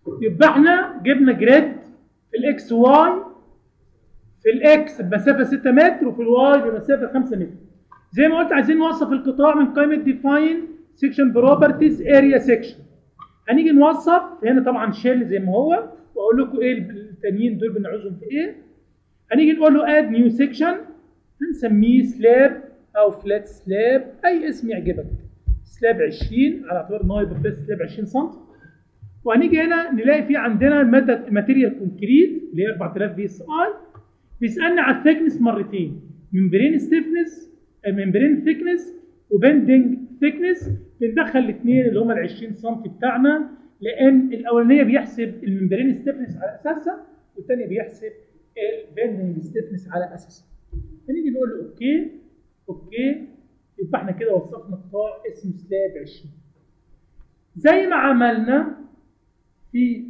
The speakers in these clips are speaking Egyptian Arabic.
يبقى احنا جبنا جريد في الاكس واي في الاكس بمسافه 6 متر وفي الواي بمسافه 5 متر زي ما قلت عايزين نوصف القطاع من قائمه ديفاين سيكشن بروبرتيز اريا سيكشن هنيجي نوصف هنا طبعا شيل زي ما هو واقول لكم ايه التانيين دول بنعوزهم في ايه هنيجي نقول له اد نيو سيكشن هنسميه سلاب او فلات سلاب اي اسم يعجبك سلاب 20 على اعتبار ان هو يبقى فلات سلاب 20 سم وهنيجي هنا نلاقي في عندنا ماتيريال كونكريت اللي هي 4000 في اس اي بيسالني على الثيكنس مرتين ممبرين ستيفنس ممبرين ثيكنس وبندنج ثيكنس بندخل الاثنين اللي هم ال 20 سم بتاعنا لان الاولانيه بيحسب الممبرين ستيفنس على اساسها والثانيه بيحسب البندنج ستيفنس على اساسها هنيجي نقول له اوكي اوكي يبقى احنا كده وصفنا قطاع اسمه سلاب 20 زي ما عملنا في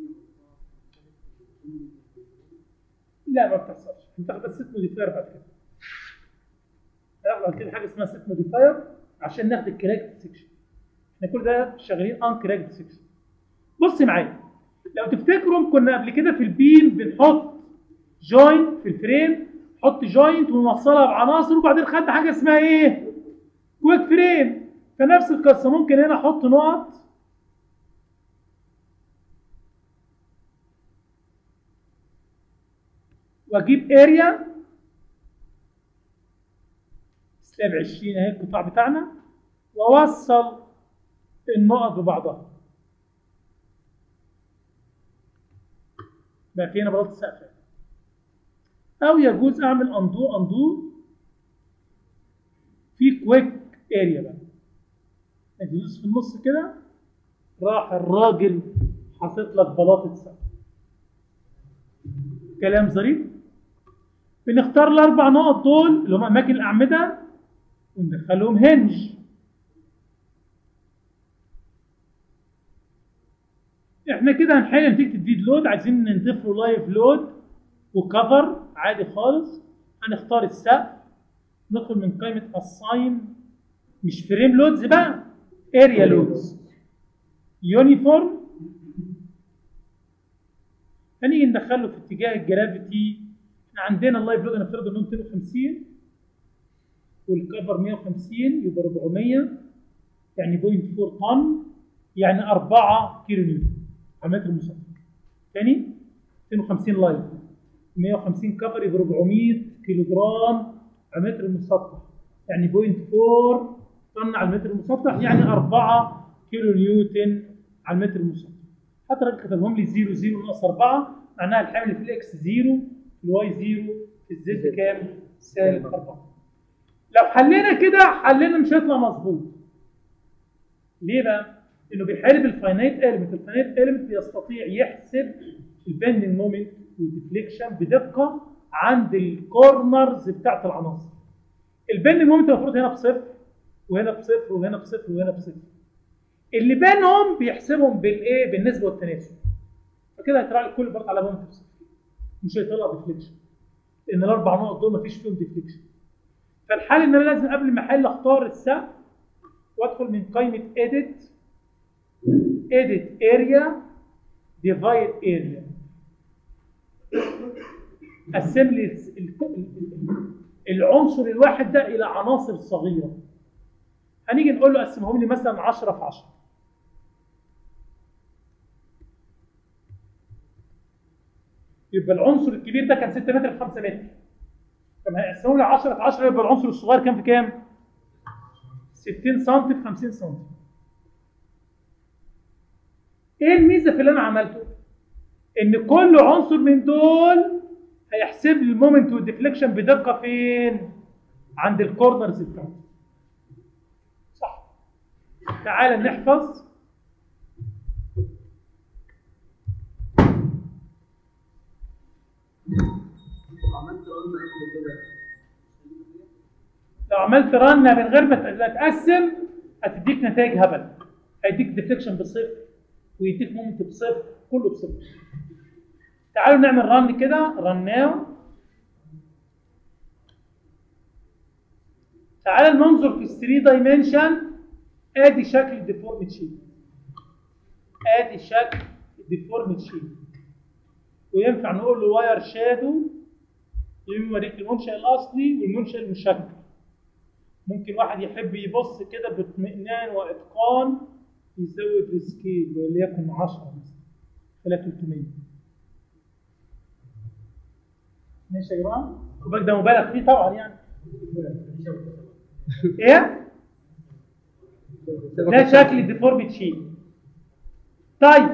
لا ما بتحصلش انت بس ست موديفاير بعد كده هناخد كده حاجه اسمها ست موديفاير عشان ناخد الكراكت سيكشن احنا كل ده شغالين ان كراكت سيكشن بص معايا لو تفتكروا كنا قبل كده في البيم بنحط جوينت في الفريم نحط جوينت ونوصلها بعناصر وبعدين خدنا حاجه اسمها ايه؟ كويك فريم فنفس القصه ممكن هنا احط نقط واجيب اريا سلاب 20 اهي القطاع بتاعنا واوصل النقط ببعضها بقى في هنا بلاط السقف او يجوز اعمل اندو اندو في كويك اريا بقى تدوس في النص كده راح الراجل حاطط لك بلاطه سقف كلام ظريف بنختار الاربع نقط دول اللي هم اماكن الاعمده وندخلهم هنج احنا كده هنحل نتيجه الديد لود عايزين نضيف له لايف لود وكفر عادي خالص هنختار السقف ندخل من قائمه اساين مش فريم لودز بقى اريا لودز يونيفورم هنيجي ندخله في اتجاه الجرافيتي احنا عندنا اللايف لود هنفترض انه 250 والكفر 150 يبقى 400 يعني 0.4 طن يعني 4 كيلو نيوتن على متر مسطح تاني 250 لايف 150 كفر يبقى 400 كيلو جرام على متر مسطح يعني 0.4 طن على المتر المسطح يعني 4 كيلو نيوتن على المتر المسطح حتى الراجل كتبهم لي 0 0 ناقص 4 معناها الحمل في الاكس 0 في الواي 0 في الزد كام؟ سالب 4 لو حلينا كده حلينا مش هيطلع مظبوط ليه بقى؟ انه بيحارب الفاينايت اليمنت الفاينايت اليمنت بيستطيع يحسب البندنج مومنت والديفليكشن بدقه عند الكورنرز بتاعت العناصر البندنج مومنت المفروض هنا بصفر وهنا بصفر وهنا بصفر وهنا بصفر اللي بينهم بيحسبهم بالايه بالنسبه والتناسب فكده هيطلع لي كل برضه على مومنت بصفر مش هيطلع ديفليكشن لان الاربع نقط دول مفيش فيهم ديفليكشن فالحل ان انا لازم قبل ما احل اختار السقف وادخل من قائمه edit edit area divide area قسم لي العنصر الواحد ده الى عناصر صغيره هنيجي نقول له قسمهم لي مثلا 10 في 10 يبقى العنصر الكبير ده كان 6 متر في 5 متر لما هيقسمهم لي 10 في 10 يبقى العنصر الصغير كام في كام؟ 60 سم في 50 سم ايه الميزه في اللي انا عملته؟ ان كل عنصر من دول هيحسب لي المومنت والديفليكشن بدقه فين؟ عند الكورنرز بتاعته صح تعال نحفظ عملت رن قبل كده لو عملت رنه من غير ما ت- تقسم هتديك نتائج هبل هيديك ديفليكشن بصفر ويديك مومنت بصفر كله بصفر تعالوا نعمل رن كده رناو تعالوا ننظر في 3 دايمنشن ادي شكل الديفورمد شيت ادي شكل ديفورمد شيب وينفع نقول له واير شادو يوريك المنشأ الأصلي والمنشأ المشكل ممكن واحد يحب يبص كده باطمئنان وإتقان يزود السكيل وليكن 10 مثلا خلال 300 ماشي يا جماعة؟ خد ده مبالغ فيه طبعا يعني ايه؟ ده شكل الديفورميت شيب طيب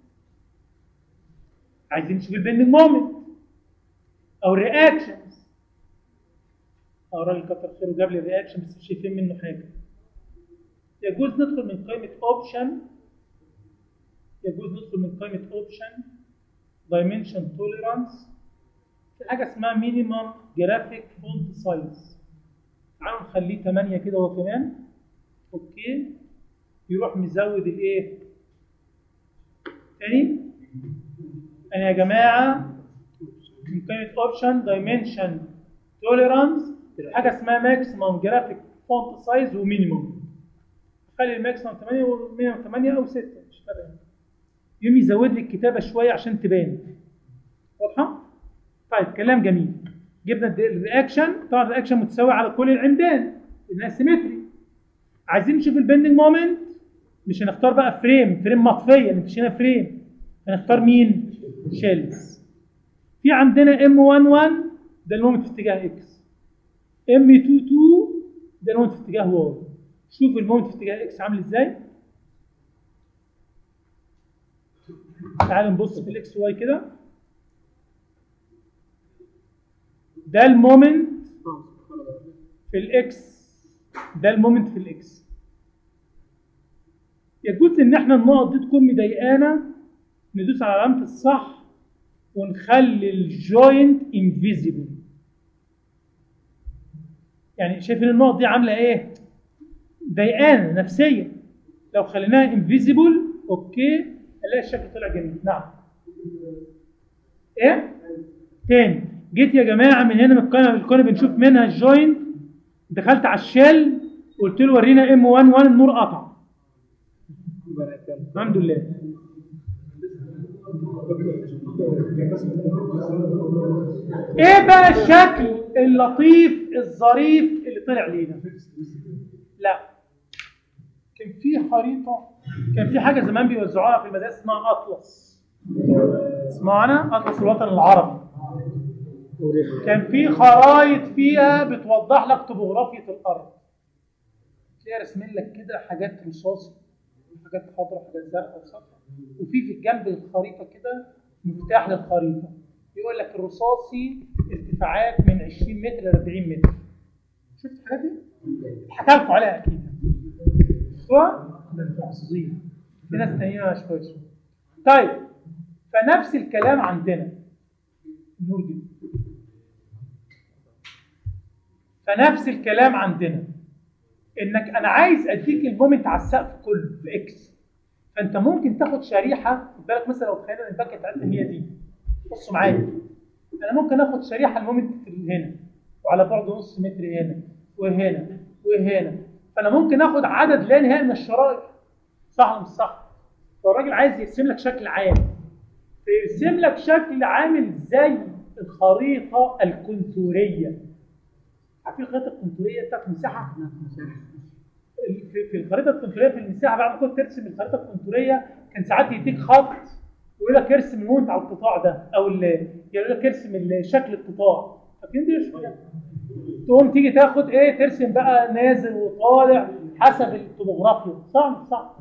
عايزين نشوف البندنج مومنت او الرياكشنز او راجل كتر خيره جاب لي الرياكشن بس مش شايفين منه حاجه يجوز ندخل من قائمه اوبشن يجوز ندخل من قائمه اوبشن دايمنشن توليرانس في حاجه اسمها مينيمم جرافيك فونت سايز تعالوا نخليه 8 كده هو كمان اوكي يروح مزود الايه تاني انا يا جماعه من قائمه اوبشن دايمنشن توليرانس حاجه اسمها ماكسيمم جرافيك فونت سايز ومينيمم خلي الماكسيمم 8 و 8 او 6 مش فارقه يعني. يوم يزود لي الكتابه شويه عشان تبان واضحه طيب كلام جميل جبنا الد- الرياكشن طبعا الرياكشن متساوي على كل العمدان لانها سيمتري عايزين نشوف البندنج مومنت مش هنختار بقى فريم فريم مطفيه مش هنا فريم هنختار مين شيلز في عندنا ام 11 ده المومنت في اتجاه اكس ام 22 ده المومنت في اتجاه واي شوف المومنت في اتجاه اكس عامل ازاي تعال نبص في الاكس واي كده ده المومنت في الاكس ده المومنت في الاكس يجوز ان احنا النقط دي تكون مضايقانا ندوس على علامه الصح ونخلي الجوينت انفيزيبل يعني شايفين النقط دي عامله ايه ضايقانا نفسيا لو خليناها انفيزيبل اوكي الاقي الشكل طلع جميل نعم ايه تاني جيت يا جماعه من هنا من القائمه اللي كنا بنشوف منها الجوينت دخلت على الشيل قلت له ورينا ام 1 1 النور قطع الحمد لله ايه بقى الشكل اللطيف الظريف اللي طلع لينا لا كان في خريطه كان في حاجه زمان بيوزعوها في المدارس اسمها اطلس اسمعنا اطلس الوطن العربي كان في خرايط فيها بتوضح لك طبوغرافيه الارض تلاقي رسمين لك كده حاجات رصاصي حاجات خضراء حاجات زرقاء وصفراء وفي في جنب الخريطه كده مفتاح للخريطه يقول لك الرصاصي ارتفاعات من 20 متر ل 40 متر شفت الحاجات دي؟ حكى لكم عليها اكيد شفتوها؟ ده انتوا محظوظين في ناس تانيين شويه شويه طيب فنفس الكلام عندنا النور دي فنفس الكلام عندنا انك انا عايز اديك المومنت على السقف كله في اكس فانت ممكن تاخد شريحه خد بالك مثلا لو تخيلنا ان الباكت بتاعتنا هي دي بصوا معايا انا ممكن اخد شريحه المومنت في هنا وعلى بعد نص متر هنا وهنا وهنا فانا ممكن اخد عدد لا نهائي من الشرائح صح ولا مش صح؟ فالراجل عايز يرسم لك شكل عام فيرسم لك شكل عامل زي الخريطه الكونتوريه عارفين الخريطه الكونتوريه بتاعت المساحه؟ في في الخريطه الكونتوريه في المساحه بعد ما كنت ترسم الخريطه الكونتوريه كان ساعات يديك خط ويقول لك ارسم المومنت على القطاع ده او ال- يقول لك ارسم ال- شكل القطاع فاكرين دي مش كده؟ تقوم تيجي تاخد ايه ترسم بقى نازل وطالع حسب الطبوغرافيا صح مش صح؟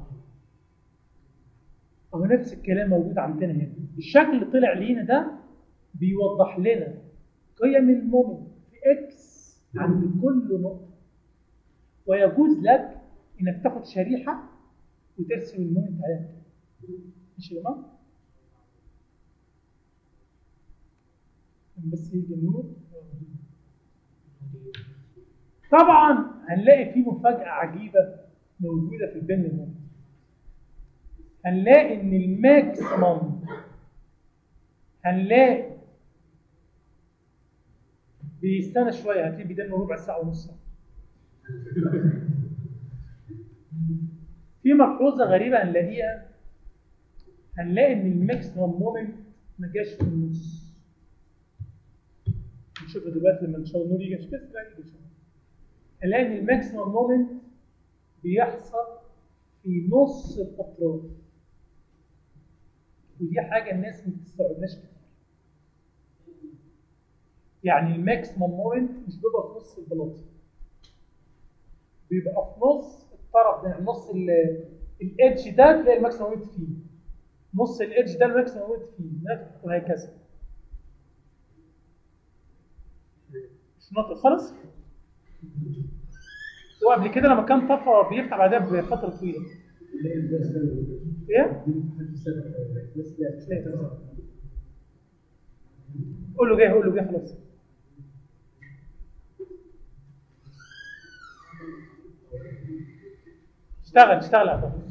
اهو نفس الكلام موجود عندنا هنا الشكل اللي طلع لينا ده بيوضح لنا قيم المومنت في اكس عند كل نقطه ويجوز لك انك تاخد شريحه وترسم المومنت عليها ماشي يا جماعه بس يجي النور طبعا هنلاقي في مفاجاه عجيبه موجوده في البن المومنت هنلاقي ان الماكسيمم هنلاقي بيستنى شويه هتلاقيه بيدن ربع ساعه ونص في ملحوظه غريبه هنلاقيها هنلاقي ان الماكسيمم مومنت ما جاش في النص نشوفها دلوقتي لما ان شاء الله النور يجي مش بس لا يجي إن شاء الله. هنلاقي ان الماكسيمم مومنت بيحصل في نص الاطراف ودي حاجه الناس ما بتستوعبهاش كتير يعني الماكسيمم مومنت مش بيبقى في نص البلاطه بيبقى في نص الطرف ده يعني نص الايدج ده تلاقي الماكسيمم مومنت فيه نص الايدج ده الماكسيمم مومنت فيه وهكذا مش نقطة خالص وقبل كده لما كان طفى بيفتح بعدها بفترة طويلة ايه؟ قول له جاي قول له جاي خلاص اشتغل اشتغل يا عبد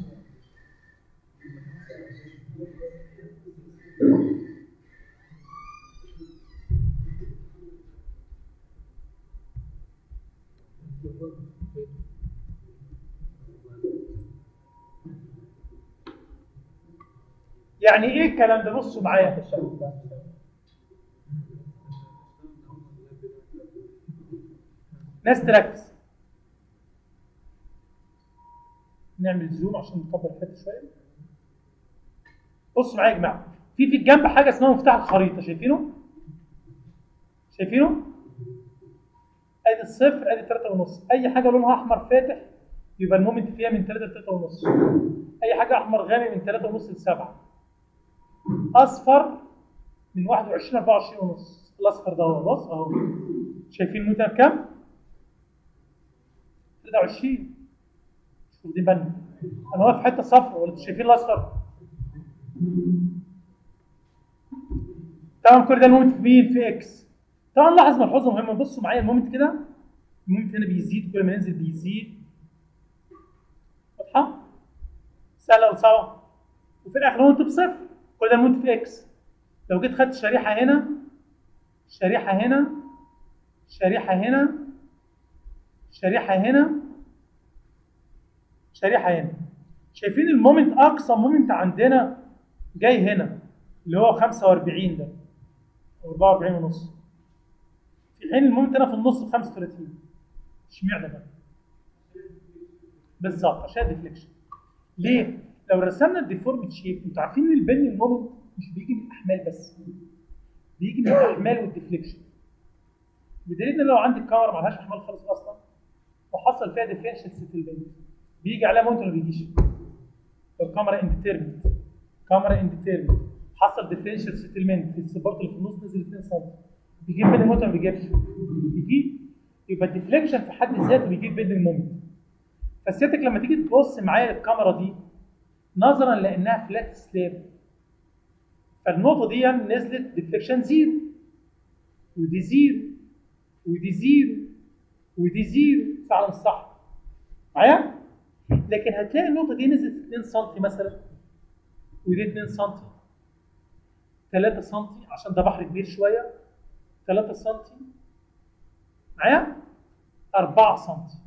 يعني ايه الكلام ده بصوا معايا في الشغل ده ناس تركز نعمل زوم عشان نكبر الحته شويه بصوا معايا يا جماعه في في الجنب حاجه اسمها مفتاح الخريطه شايفينه شايفينه ادي الصفر ادي 3 ونص اي حاجه لونها احمر فاتح يبقى المومنت فيها من 3 ل 3 ونص اي حاجه احمر غامق من 3 ونص ل 7 اصفر من 21 ل 24 ونص الاصفر ده هو بص اهو شايفين المومنت بكام 23 مش واخدين بالنا انا واقف في حته صفرا ولا انتوا شايفين الاصفر طبعا كل ده المومنت في مين في اكس طبعا لاحظ ملحوظه مهمه بصوا معايا المومنت كده المومنت هنا بيزيد كل ما ينزل بيزيد واضحه سهله ولا صعبه وفي الاخر المومنت بصفر كل ده المومنت في اكس لو جيت خدت شريحه هنا شريحه هنا شريحه هنا شريحه هنا شريحه هنا شايفين المومنت اقصى مومنت عندنا جاي هنا اللي هو 45 ده او 44 ونص في حين المومنت هنا في النص ب 35 اشمعنى بقى؟ بالظبط عشان ديفليكشن ليه؟ لو رسمنا الديفورمد شيب انتوا عارفين ان البن المومنت مش بيجي من الاحمال بس بيجي من الاحمال والديفليكشن بدليل ان لو عندي كاميرا ما لهاش احمال خالص اصلا وحصل فيها ديفرنشال سيتلمنت بيجي عليها مومنت ولا ما بيجيش؟ لو كاميرا انديترمنت كاميرا انديترمنت حصل ديفرنشال سيتلمنت السبورت اللي في النص نزل 2 سم بيجيب بين المومنت ولا ما بيجيبش؟ بيجيب يبقى الديفليكشن في حد ذاته بيجيب بين المومنت فسيادتك لما تيجي تبص معايا الكاميرا دي نظرا لانها فلات سلاب فالنقطه دي نزلت ديفليكشن زيرو ودي زيرو ودي زيرو ودي زيرو فعلا مش صح معايا لكن هتلاقي النقطه دي نزلت 2 سم مثلا ودي 2 سم 3 سم عشان ده بحر كبير شويه 3 سم معايا 4 سم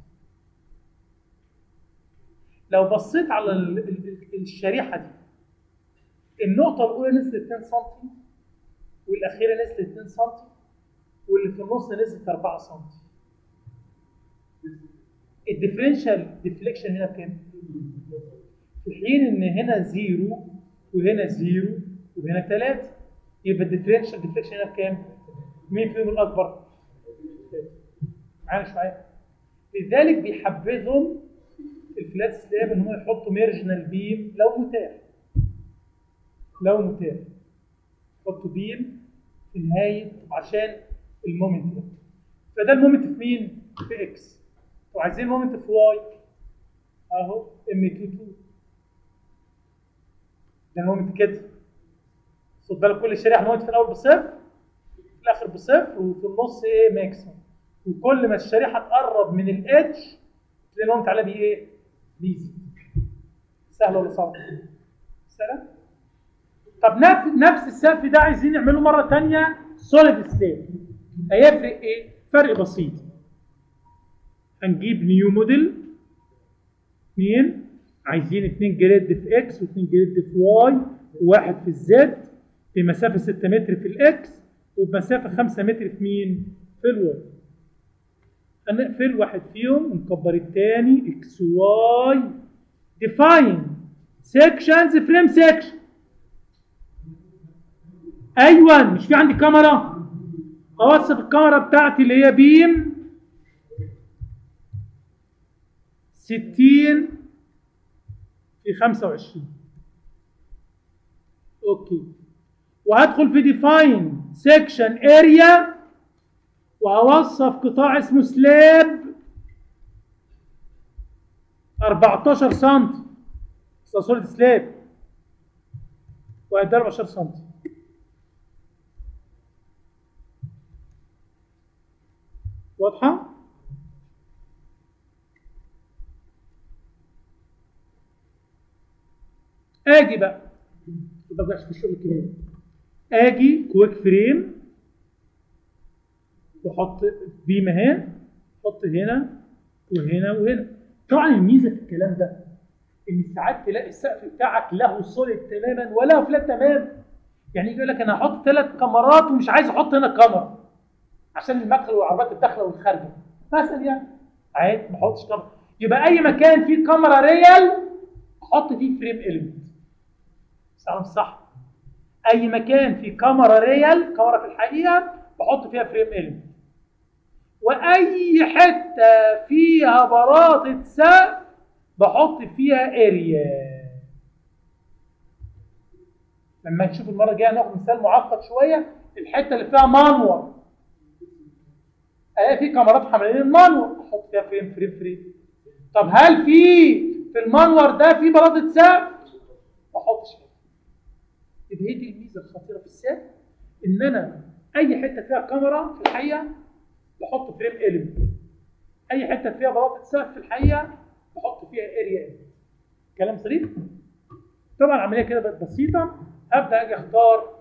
لو بصيت على ال- ال- ال- الشريحه دي النقطه الاولى نزلت 2 سم والاخيره نزلت 2 سم واللي في النص نزلت 4 سم الديفرنشال ديفليكشن هنا بكام؟ في حين ان هنا زيرو وهنا زيرو وهنا 3 يبقى الديفرنشال ديفليكشن هنا بكام؟ مين فيهم الاكبر؟ معانا شويه لذلك بيحبذهم الفلات سلاب ان هم يحطوا ميرجنال بيم لو متاح لو متاح يحطوا بيم في نهايه عشان المومنت ده فده المومنت في مين؟ في اكس وعايزين المومنت في واي اهو ام 2 2 ده المومنت كده خد بالك كل شريحه المومنت في الاول بصفر في الاخر بصفر وفي النص ايه ماكسيموم وكل ما الشريحه تقرب من الادج تلاقي المومنت عليها بي ايه؟ بيزيد سهله ولا صعبه؟ سهله؟ طب نفس نفس السقف ده عايزين نعمله مره ثانيه سوليد ستيت هيفرق ايه؟ فرق بسيط هنجيب نيو موديل مين؟ عايزين اتنين جريد في اكس واتنين جريد في واي وواحد في الزد بمسافة 6 متر في الاكس وبمسافة 5 متر في مين؟ في الواي هنقفل واحد فيهم ونكبر التاني اكس واي define sections frame section ايوه مش في عندي كاميرا اوصف الكاميرا بتاعتي اللي هي بيم 60 في 25 اوكي وهدخل في ديفاين سيكشن اريا وهوصف قطاع اسمه سلاب 14 سم صورة سلاب وقد 14 سم واضحة؟ اجي بقى ما بقاش في الشغل الكبير اجي كويك فريم واحط بيم اهي احط هنا وهنا وهنا طبعا الميزه في الكلام ده ان ساعات تلاقي السقف بتاعك له صلب تماما ولا فلات تماما يعني يجي يقول لك انا هحط ثلاث كاميرات ومش عايز احط هنا كاميرا عشان المدخل والعربات الداخله والخارجه مثلا يعني عادي ما احطش كاميرا يبقى اي مكان فيه كاميرا ريال احط فيه فريم اليمنت صح صح اي مكان فيه كاميرا ريال كاميرا في الحقيقه بحط فيها فريم اليمنت واي حته فيها براطه سقف بحط فيها اريا لما نشوف المره الجايه ناخد مثال معقد شويه الحته اللي فيها مانور الاقي في كاميرات حوالين المانور احط فيها فريم فريم فريم طب هل في في المانور ده في براطه سقف ما احطش فيها يبقى هي دي الميزه الخطيره في السقف ان انا اي حته فيها كاميرا في الحقيقه بحط فريم اليمنت اي حته فيها براطه سقف في الحقيقه بحط فيها اريا كلام صريح طبعا العمليه كده بقت بسيطه هبدا اجي اختار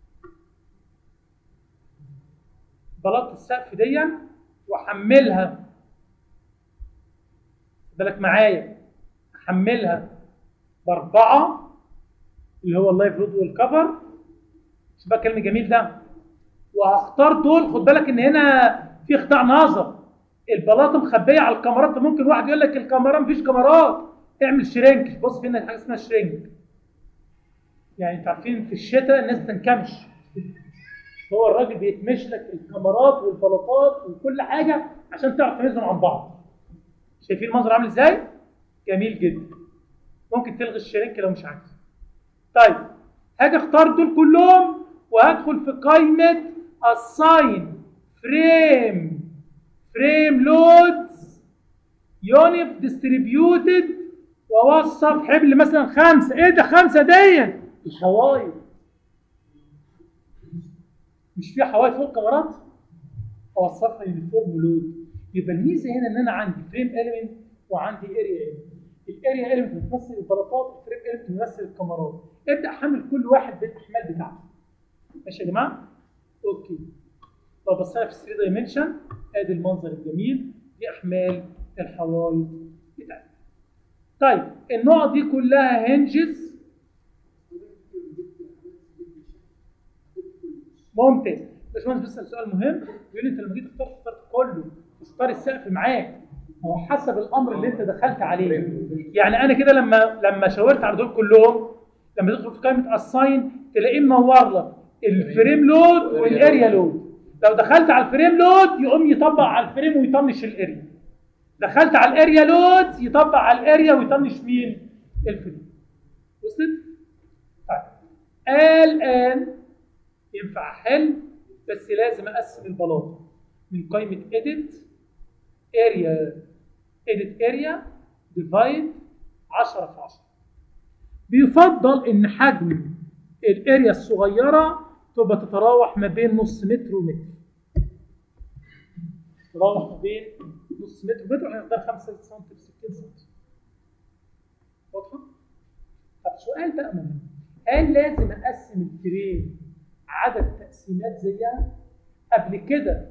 بلاطه السقف دي واحملها بالك معايا احملها باربعه اللي هو اللايف رود والكفر شوف بقى كلمه جميل ده وهختار دول خد بالك ان هنا في خداع نظر البلاطه مخبيه على الكاميرات ممكن واحد يقول لك الكاميرا مفيش كاميرات اعمل شرينك بص في هنا حاجه اسمها شرينك يعني انتوا عارفين في الشتاء الناس تنكمش هو الراجل بيتمش لك الكاميرات والبلاطات وكل حاجه عشان تعرف تميزهم عن بعض شايفين المنظر عامل ازاي جميل جدا ممكن تلغي الشرينك لو مش عايز طيب هاجي اختار دول كلهم وهدخل في قائمه assign frame frame loads unit distributed واوصف حبل مثلا خمسه ايه ده خمسه دي الحوايط مش في حوايط فوق الكاميرات اوصفها يونيفورم لود يبقى الميزه هنا ان انا عندي فريم اليمنت وعندي اريا اليمنت الاريا اليمنت بتمثل البلاطات الفريم اليمنت بيمثل الكاميرات ابدا احمل كل واحد بالاحمال بتاعته ماشي يا جماعه اوكي لو بصينا في 3 دايمنشن ادي المنظر الجميل دي احمال الحوايط بتاعتي طيب النقط دي كلها هنجز ممتاز باشمهندس بيسال سؤال مهم بيقول لي انت لما جيت تختار اخترت كله اختار السقف معاك هو حسب الامر اللي انت دخلت عليه يعني انا كده لما لما شاورت على دول كلهم لما تدخل في قائمه اساين تلاقيه منور لك الفريم لود والاريا لود لو دخلت على الفريم لود يقوم يطبق على الفريم ويطنش الاريا دخلت على الاريا لود يطبق على الاريا ويطنش مين الفريم وصلت طيب الان ينفع احل بس لازم اقسم البلاطه من قائمه edit area edit area divide 10 في 10 بيفضل ان حجم الاريا الصغيره تبقى تتراوح ما بين نص متر ومتر تتراوح ما بين نص متر ومتر احنا نختار 5 سم في 60 سم واضحه؟ طب سؤال بقى مهم هل لازم اقسم الفريم عدد تقسيمات زيها قبل كده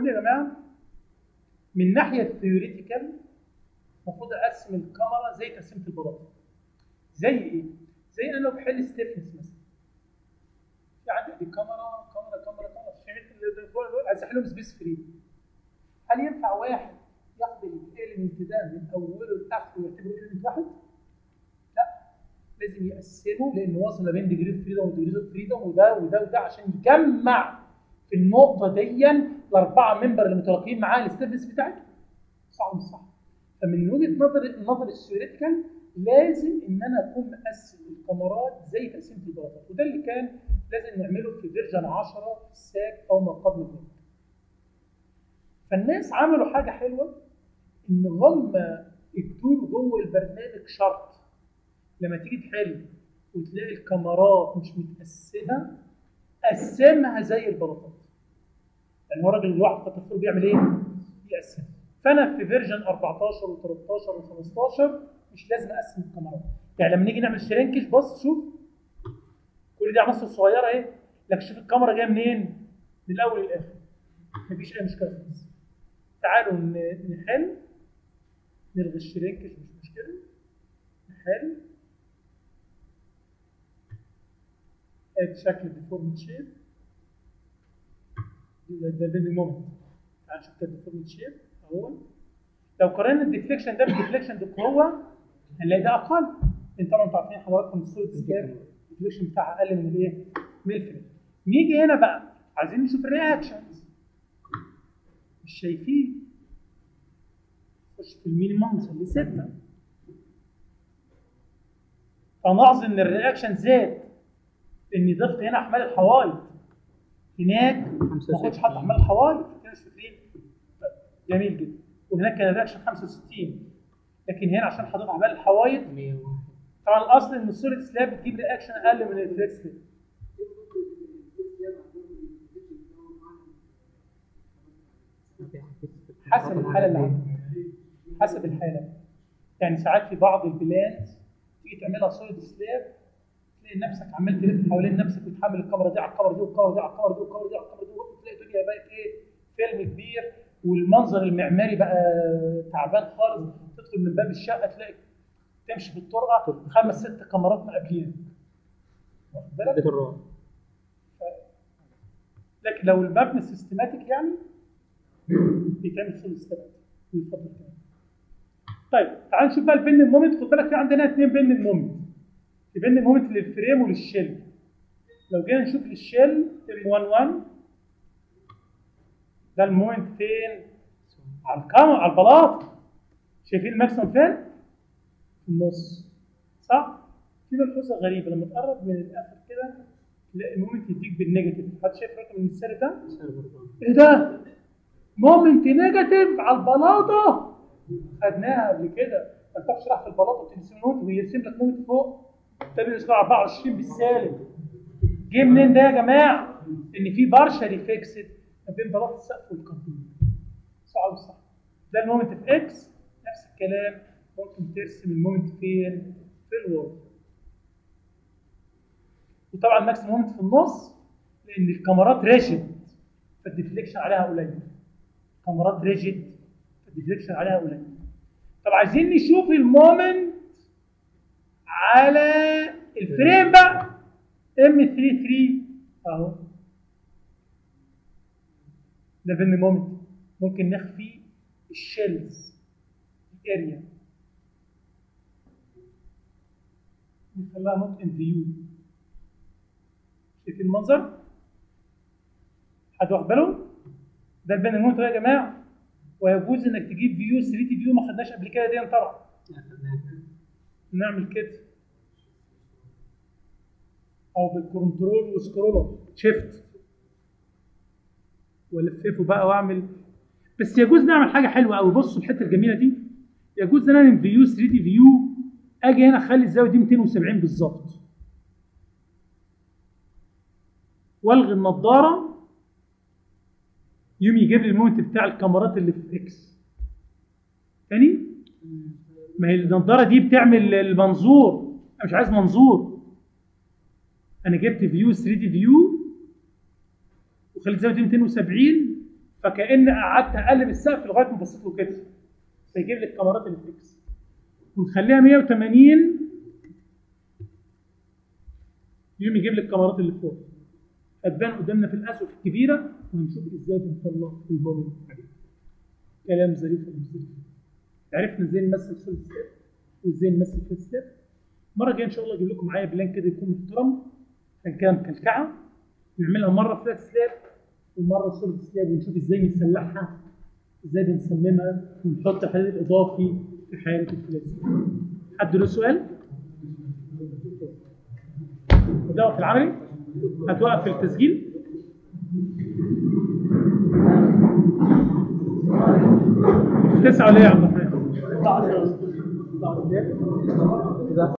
بقول يا جماعه من ناحيه الثيوريتيكال المفروض اقسم الكاميرا زي تقسيمه البلاطه زي ايه؟ زي انا لو بحل ستيفنس مثلا في عندي كاميرا كاميرا كاميرا كاميرا فهمت عايز احلهم سبيس فري هل ينفع واحد ياخد الاليمنت ده من اوله لاخره ويعتبره اليمنت واحد؟ لا لازم يقسمه لان واصل ما بين ديجري اوف فريدم وديجري اوف فريدم وده وده وده عشان يجمع في النقطه دي الاربعه ممبر اللي متلاقيين معاه الستيفنس بتاعته صح ولا مش صح؟ فمن وجهه نظر النظر الثيوريتيكال لازم ان انا اكون مقسم الكاميرات زي تقسيمه البلاطات وده اللي كان لازم نعمله في فيرجن 10 في الساب او ما قبل ذلك. فالناس عملوا حاجه حلوه ان هم ادوا له جوه البرنامج شرط لما تيجي تحل وتلاقي الكاميرات مش متقسمه قسمها زي البلاطات. يعني هو الراجل الواحد كتر خيره بيعمل ايه؟ بيقسمها. فانا في فيرجن 14 و13 و15 مش لازم اقسم الكاميرات يعني لما نيجي نعمل شرينكج بص شوف كل دي عناصر صغيره اهي لكن شوف الكاميرا جايه منين من الاول للاخر مفيش اي مشكله خالص تعالوا ن- نحل نلغي الشرينكج مش مشكله نحل ادي شكل الديفورمد شيب ده ده ده المومنت تعال نشوف كده الديفورمد شيب اهو لو قارنا الديفليكشن ده بالديفليكشن بقوه هنلاقي ده اقل انت طبعا انتوا عارفين حضراتكم السوليد سكير الديفليكشن بتاعها اقل من الايه؟ من الفيلم نيجي هنا بقى عايزين نشوف الرياكشنز مش شايفين خش في المينيمم نخليه سته فنلاحظ ان الرياكشن زاد اني ضفت هنا احمال الحوايط هناك ما كنتش حاطط احمال الحوايط كده مش فاكرين جميل جدا وهناك كان الرياكشن 65 لكن هنا عشان حاطط احمال الحوايط 101 طبعا الاصل ان السوليد سلاب بتجيب رياكشن اقل من الفليكس سلاب حسب الحاله اللي عندك حسب الحاله يعني ساعات في بعض البلاد تيجي تعملها سوليد سلاب تلاقي نفسك عمال تلف حوالين نفسك وتحمل الكاميرا دي على الكاميرا دي والكاميرا دي على الكاميرا دي والكاميرا دي على الكاميرا دي وتلاقي الدنيا بقت ايه فيلم كبير والمنظر المعماري بقى تعبان خالص تدخل من باب الشقه تلاقي تمشي في الطرقه خمس ست كاميرات مقابلينك واخد بالك؟ بيت الرعب لكن لو المبنى سيستماتيك يعني بيتعمل فول ستاب ويفضل كمان طيب تعال نشوف بقى البن المومنت خد بالك في عندنا اثنين بن المومنت في بن المومنت للفريم وللشيل لو جينا نشوف للشيل ام 11 ده المومنت فين؟ على الكاميرا على البلاط شايفين الماكسيمم فين؟ في النص صح؟ في ملحوظه غريبه لما تقرب من الاخر كده تلاقي المومنت يديك بالنيجاتيف حد شايف رقم المثال ده؟ ايه ده؟ مومنت نيجاتيف على البلاطه خدناها قبل كده انت بتشرح في البلاطه وترسم نوت ويرسم لك مومنت فوق تاني اسبوع 24 بالسالب جه منين ده يا جماعه؟ ان في بارشلي فيكسد ما بين بلاطه السقف والكرتون صح ولا صح؟ ده المومنت في اكس نفس الكلام ممكن ترسم المومنت فين؟ في الوورد وطبعا ماكس مومنت في النص لان الكاميرات ريجيد فالديفليكشن عليها قليل كاميرات ريجيد فالديفليكشن عليها قليل طب عايزين نشوف المومنت على الفريم بقى ام 33 اهو ده بين مومنت ممكن نخفي الشيلز الاريا نخليها نوت ان فيو شايفين المنظر؟ حد واخد باله؟ ده البين المومنت يا جماعه ويجوز انك تجيب فيو 3 دي فيو ما خدناش قبل كده دي طبعا نعمل كده او بالكنترول وسكرولر شيفت والففه بقى واعمل بس يجوز نعمل حاجه حلوه قوي بصوا الحته الجميله دي يجوز ان انا من فيو 3 دي فيو اجي هنا اخلي الزاويه دي 270 بالظبط والغي النضاره يوم يجيب لي المومنت بتاع الكاميرات اللي في اكس تاني ما هي النضاره دي بتعمل المنظور انا مش عايز منظور انا جبت فيو 3 دي فيو وخليت زاويه 270 فكأن قعدت اقلب السقف لغايه ما بصيت له كده فيجيب لي الكاميرات اللي فيكس ونخليها 180 يوم يجيب لي الكاميرات اللي فوق هتبان قدامنا في الاسقف الكبيره وهنشوف ازاي بنطلع البومين عليه كلام ظريف ولا مش ظريف عرفنا ازاي نمثل سول ستيب وازاي نمثل فيت ستيب المره الجايه ان شاء الله اجيب لكم معايا بلان كده يكون محترم كان كده مكلكعه نعملها مره فلات سلاب ومره سوليد سلاب ونشوف ازاي نسلحها ازاي بنصممها ونحط حديد اضافي في حاله الفلات سلاب حد له سؤال؟ ده في العملي هتوقف في التسجيل تسعة ولا ايه يا عبد الرحمن؟